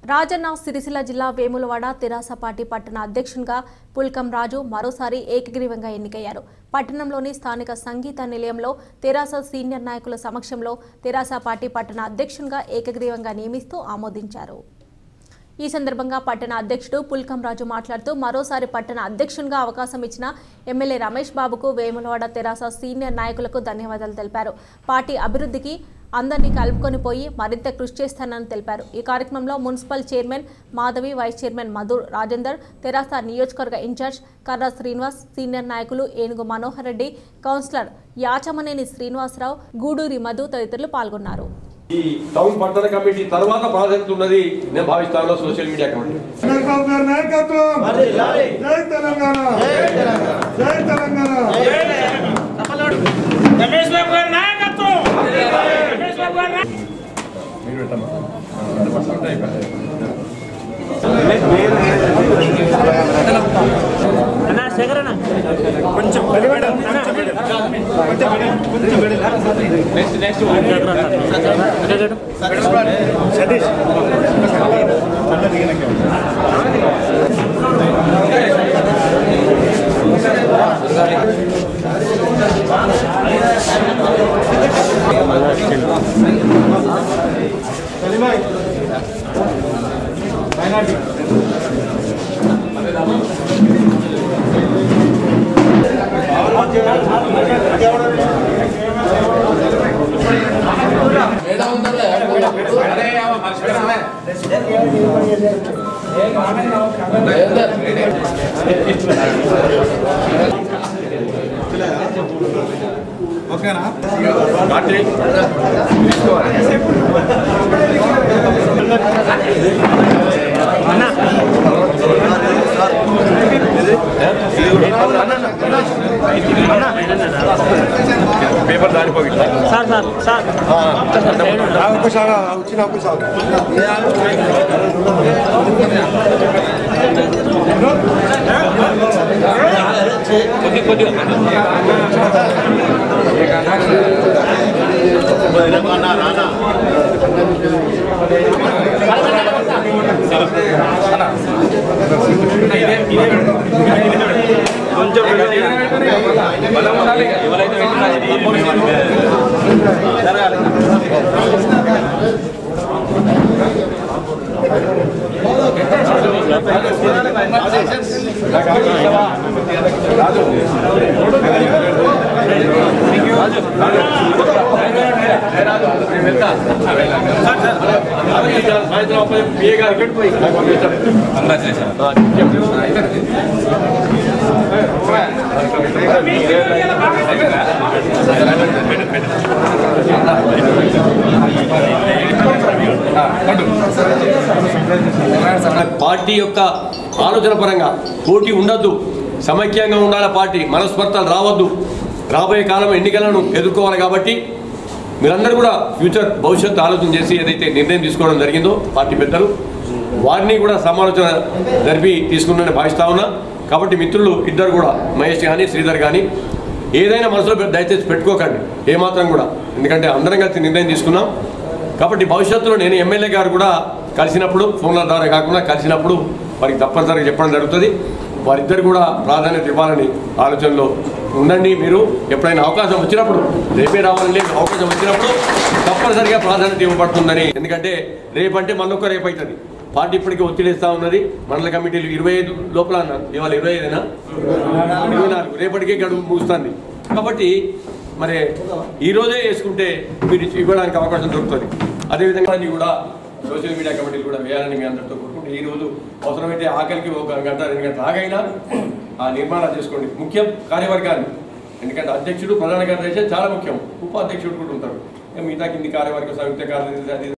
రాజన్న సిరిసిల్ల జిల్లా వేములవాడ తెరాస పార్టీ పట్టణ అధ్యక్షునిగా పుల్కం రాజు మరోసారి ఏకగ్రీవంగా ఎన్నికయ్యారు పట్టణంలోని స్థానిక సంగీత నిలయంలో తెరాస సీనియర్ నాయకుల సమక్షంలో తెరాస పార్టీ పట్టణ అధ్యక్షునిగా ఏకగ్రీవంగా నియమిస్తూ ఆమోదించారు ఈ సందర్భంగా పట్టణ అధ్యక్షుడు పుల్కం రాజు మాట్లాడుతూ మరోసారి పట్టణ అధ్యక్షునిగా అవకాశం ఇచ్చిన ఎమ్మెల్యే రమేష్ బాబుకు వేములవాడ తెరాస సీనియర్ నాయకులకు ధన్యవాదాలు తెలిపారు పార్టీ అభివృద్ధికి అందరినీ కలుపుకొని పోయి మరింత కృషి చేస్తానని తెలిపారు ఈ కార్యక్రమంలో municipal chairman Madhavi vice chairman Madhu Rajender తెరాస నియోజకవర్గ ఇన్ఛార్జ్ కర్ర శ్రీనివాస్ సీనియర్ నాయకులు ఏనుగు మనోహర్ రెడ్డి కౌన్సిలర్ యాచమనేని శ్రీనివాసరావు గూడూరి మధు తదితరులు పాల్గొన్నారు ఈ టౌన్ పట్టణ కమిటీ తర్వాత ప్రాధాన్యత ఉన్నది నేను భావిస్తాను సోషల్ మీడియా కమిటీ చంద్రబాబు గారి నాయకత్వం జై తెలంగాణ జై తెలంగాణ రమేష్ బాబు గారి నాయకత్వం రమేష్ బాబు గారి నాయకత్వం. అన్నా శేఖర్ అన్న కొంచెం నెక్స్ట్ నెక్స్ట్ పేపర్ దారిపోయి సార్ సార్ సార్ సాయంత్రం పిఏ గారు పార్టీ యొక్క ఆలోచన పరంగా పోటీ ఉండొద్దు సమైక్యంగా ఉండాలి పార్టీ మనస్పర్ధలు రావద్దు రాబోయే కాలం ఎన్నికలను ఎదుర్కోవాలి కాబట్టి మీరందరూ కూడా ఫ్యూచర్ భవిష్యత్తు ఆలోచన చేసి ఏదైతే నిర్ణయం తీసుకోవడం జరిగిందో పార్టీ పెద్దలు వారిని కూడా సమాలోచన జరిపి తీసుకున్నానని భావిస్తా ఉన్నా కాబట్టి మిత్రులు ఇద్దరు కూడా మహేష్ కానీ శ్రీధర్ కానీ ఏదైనా మనసులో పె- దయచేసి పెట్టుకోకండి ఏమాత్రం కూడా ఎందుకంటే అందరం కలిసి నిర్ణయం తీసుకున్నాం కాబట్టి భవిష్యత్తులో నేను ఎమ్మెల్యే గారు కూడా కలిసినప్పుడు ఫోన్ల ద్వారా కాకుండా కలిసినప్పుడు వారికి తప్పనిసరిగా చెప్పడం జరుగుతుంది వారిద్దరు కూడా ప్రాధాన్యత ఇవ్వాలని ఆలోచనలో ఉండండి మీరు ఎప్పుడైనా అవకాశం వచ్చినప్పుడు రేపే రావాలని లేదు అవకాశం వచ్చినప్పుడు తప్పనిసరిగా ప్రాధాన్యత ఇవ్వబడుతుందని ఎందుకంటే రేపంటే మళ్ళొక్క రేపు అవుతుంది పార్టీ ఇప్పటికీ ఒత్తిడి ఇస్తా ఉన్నది మండల కమిటీలు ఇరవై ఐదు లోపల అన్నారు ఇవాళ ఇరవై ఐదేనా ఇరవై నాలుగు రేపటికే గడువు ముగుస్తుంది కాబట్టి మరి ఈ రోజే వేసుకుంటే మీరు ఇవ్వడానికి అవకాశం దొరుకుతుంది అదేవిధంగా ఇది కూడా సోషల్ మీడియా కమిటీలు కూడా వేయాలని మీ అందరితో కోరుకుంటే ఈ రోజు అవసరమైతే ఆఖరికి ఒక గంట రెండు గంటల ఆగైనా ఆ నిర్మాణం చేసుకోండి ముఖ్యం కార్యవర్గాన్ని ఎందుకంటే అధ్యక్షుడు ప్రధాన కార్యదర్శి చాలా ముఖ్యం ఉపాధ్యక్షుడు కూడా ఉంటారు ఇక మిగతా కింది కార్యవర్గ సంయుక్త కార్యదర్శి అది